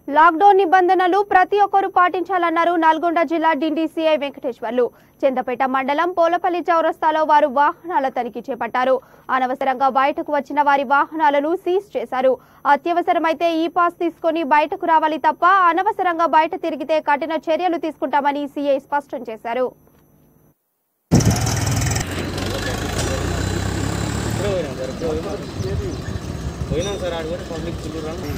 lockdown నిబంధనలు ప్రతి ఒక్కరూ పాటించాలన్నారు నల్గొండ జిల్లా డిండి సిఐ వెంకటేశ్వర్లు చందపేట మండలం పోలపల్లి చౌరస్తాలో వారు వాహనాల తనిఖీ చేపట్టారు అనవసరంగా బయటకు వచ్చిన వారి వాహనాలను సీజ్ చేశారు అత్యవసరమైతే ఈ పాస్ తీసుకొని బయటకు రావాలి తప్ప అనవసరంగా బయట తిరిగితే కఠిన చర్యలు తీసుకుంటామని సిఐ స్పష్టం చేశారు పోయినాం సార్ ఆడు కూడా పబ్లిక్ ఫుల్ రన్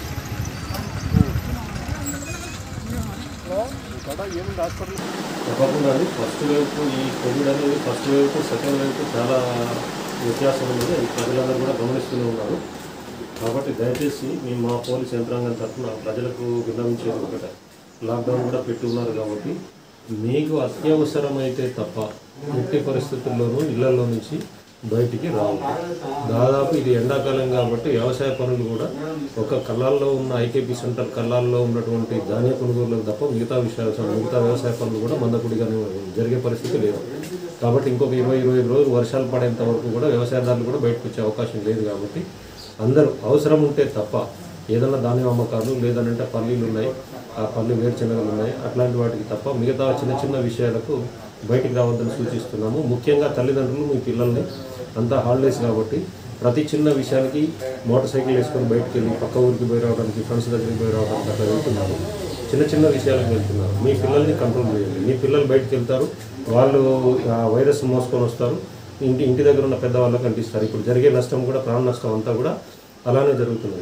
తప్పకుండా అండి ఫస్ట్ వేవ్కు ఈ కోవిడ్ అనేది ఫస్ట్ వేవ్కు సెకండ్ వేవ్కు చాలా వ్యత్యాసం ఉన్నది అది ప్రజలందరూ కూడా గమనిస్తూనే ఉన్నారు కాబట్టి దయచేసి మేము మా పోలీస్ యంత్రాంగం తరఫున ప్రజలకు విన్నవించేది ఒకటే లాక్డౌన్ కూడా పెట్టి ఉన్నారు కాబట్టి మీకు అత్యవసరమైతే తప్ప ఎట్టి పరిస్థితుల్లోనూ ఇళ్లలో నుంచి బయటికి రావు దాదాపు ఇది ఎండాకాలం కాబట్టి వ్యవసాయ పనులు కూడా ఒక కళ్ళాల్లో ఉన్న ఐకేపీ సెంటర్ కళ్ళాల్లో ఉన్నటువంటి ధాన్య కొనుగోలులకు తప్ప మిగతా విషయాలు మిగతా వ్యవసాయ పనులు కూడా మందకుడిగానే జరిగే పరిస్థితి లేదు కాబట్టి ఇంకొక ఇరవై ఇరవై ఐదు రోజులు వర్షాలు పడేంత వరకు కూడా వ్యవసాయదారులు కూడా బయటకు వచ్చే అవకాశం లేదు కాబట్టి అందరూ అవసరం ఉంటే తప్ప ఏదైనా ధాన్యం అమ్మకాలు లేదనంటే పల్లీలు ఉన్నాయి ఆ పల్లి వేరుశనగలు ఉన్నాయి అట్లాంటి వాటికి తప్ప మిగతా చిన్న చిన్న విషయాలకు బయటికి రావద్దని సూచిస్తున్నాము ముఖ్యంగా తల్లిదండ్రులు మీ పిల్లల్ని అంతా హాలిడేస్ కాబట్టి ప్రతి చిన్న విషయానికి మోటార్ సైకిల్ వేసుకొని బయటికి వెళ్ళి పక్క ఊరికి పోయి రావడానికి ఫ్రెండ్స్ దగ్గరికి పోయి రావడానికి అట్లా వెళ్తున్నారు చిన్న చిన్న విషయాలకు వెళ్తున్నారు మీ పిల్లల్ని కంట్రోల్ చేయండి మీ పిల్లలు బయటికి వెళ్తారు వాళ్ళు ఆ వైరస్ మోసుకొని వస్తారు ఇంటి ఇంటి దగ్గర ఉన్న పెద్దవాళ్ళకి అంటిస్తారు ఇప్పుడు జరిగే నష్టం కూడా ప్రాణ నష్టం అంతా కూడా అలానే జరుగుతుంది